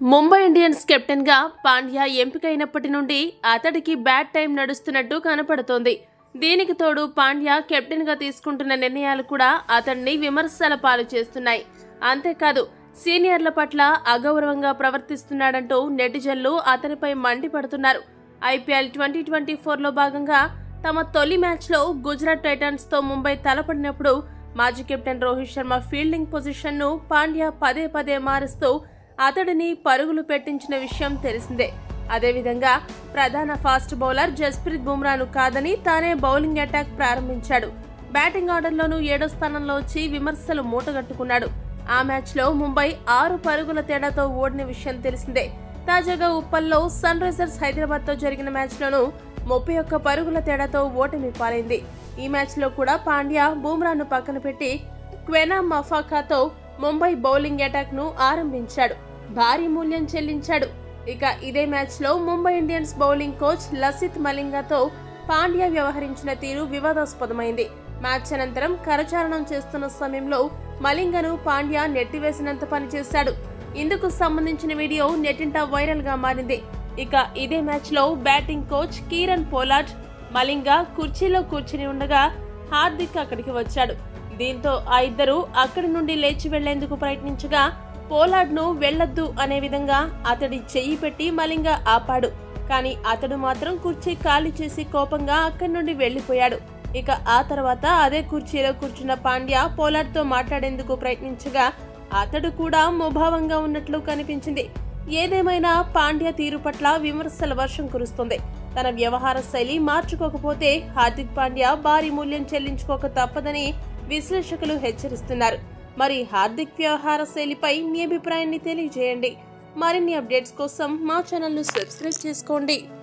Mumbai Indians captain గా పాండ్యా ఎంపికైనప్పటి నుండి అతడికి బ్యాడ్ టైం నడుస్తున్నట్టు కనపడుతోంది దీనికి తోడు పాండ్యా కెప్టెన్ గా తీసుకుంటున్న నిర్ణయాలు కూడా అతన్ని విమర్శల పాలు చేస్తున్నాయి అంతేకాదు సీనియర్ల పట్ల అగౌరవంగా ప్రవర్తిస్తున్నాడంటూ నెటిజన్లు అతనిపై మండిపడుతున్నారు ఐపీఎల్ ట్వంటీ ట్వంటీ ఫోర్లో భాగంగా తమ తొలి మ్యాచ్లో గుజరాత్ టైటన్స్ తో ముంబై తలపడినప్పుడు మాజీ కెప్టెన్ రోహిత్ శర్మ ఫీల్డింగ్ పొజిషన్ను పాండ్యా పదే పదే మారుస్తూ అతడిని పరుగులు పెట్టించిన విషయం తెలిసిందే అదేవిధంగా ప్రధాన ఫాస్ట్ బౌలర్ జస్ప్రీత్ బుమ్రాను కాదని తానే బౌలింగ్ అటాక్ ప్రారంభించాడు బ్యాటింగ్ ఆర్డర్లోనూ ఏడో స్థానంలో వచ్చి విమర్శలు మూటగట్టుకున్నాడు ఆ మ్యాచ్లో ముంబై ఆరు పరుగుల తేడాతో ఓడిన విషయం తెలిసిందే తాజాగా ఉప్పల్లో సన్ రైజర్స్ హైదరాబాద్ తో జరిగిన మ్యాచ్లోనూ ముప్పై ఒక్క పరుగుల తేడాతో ఓటమి పాలైంది ఈ మ్యాచ్లో కూడా పాండ్యా బూమ్రాను పక్కన పెట్టి క్వెనా మఫాకాతో ముంబై బౌలింగ్ అటాక్ ను ఆరంభించాడు భారీ మూల్యం చెల్లించాడు ఇక ఇదే మ్యాచ్ లో Mumbai Indians bowling coach Lasith మలింగాతో పాండ్యా వ్యవహరించిన తీరు వివాదాస్పదమైంది మ్యాచ్ అనంతరం కరచాలనం చేస్తున్న సమయంలో మలింగను పాండ్యా నెట్టివేసినంత పనిచేశాడు ఇందుకు సంబంధించిన వీడియో నెట్టింట వైరల్ గా మారింది ఇక ఇదే మ్యాచ్ లో batting coach Kieron Pollard Malinga కుర్చీలో కూర్చుని ఉండగా హార్దిక్ అక్కడికి వచ్చాడు దీంతో ఆ ఇద్దరు అక్కడి నుండి లేచి వెళ్లేందుకు ప్రయత్నించగా పోలార్డ్ ను వెళ్లొద్దు అనే విధంగా అతడి చెయ్యి పెట్టి మలింగ ఆపాడు కానీ అతడు మాత్రం కుర్చీ ఖాళీ చేసి కోపంగా అక్కడి నుండి వెళ్లిపోయాడు ఇక ఆ తర్వాత అదే కుర్చీలో కూర్చున్న పాండ్యా పోలార్డ్ తో మాట్లాడేందుకు ప్రయత్నించగా అతడు కూడా ముభావంగా ఉన్నట్లు కనిపించింది ఏదేమైనా పాండ్యా తీరు పట్ల విమర్శల వర్షం కురుస్తుంది తన వ్యవహార శైలి మార్చుకోకపోతే హార్దిక్ పాండ్యా భారీ మూల్యం చెల్లించుకోక తప్పదని విశ్లేషకులు హెచ్చరిస్తున్నారు మరి హార్దిక్ వ్యవహార శైలిపై మీ అభిప్రాయాన్ని తెలియజేయండి మరిన్ని అప్డేట్స్ కోసం మా ఛానల్ను సబ్స్క్రైబ్ చేసుకోండి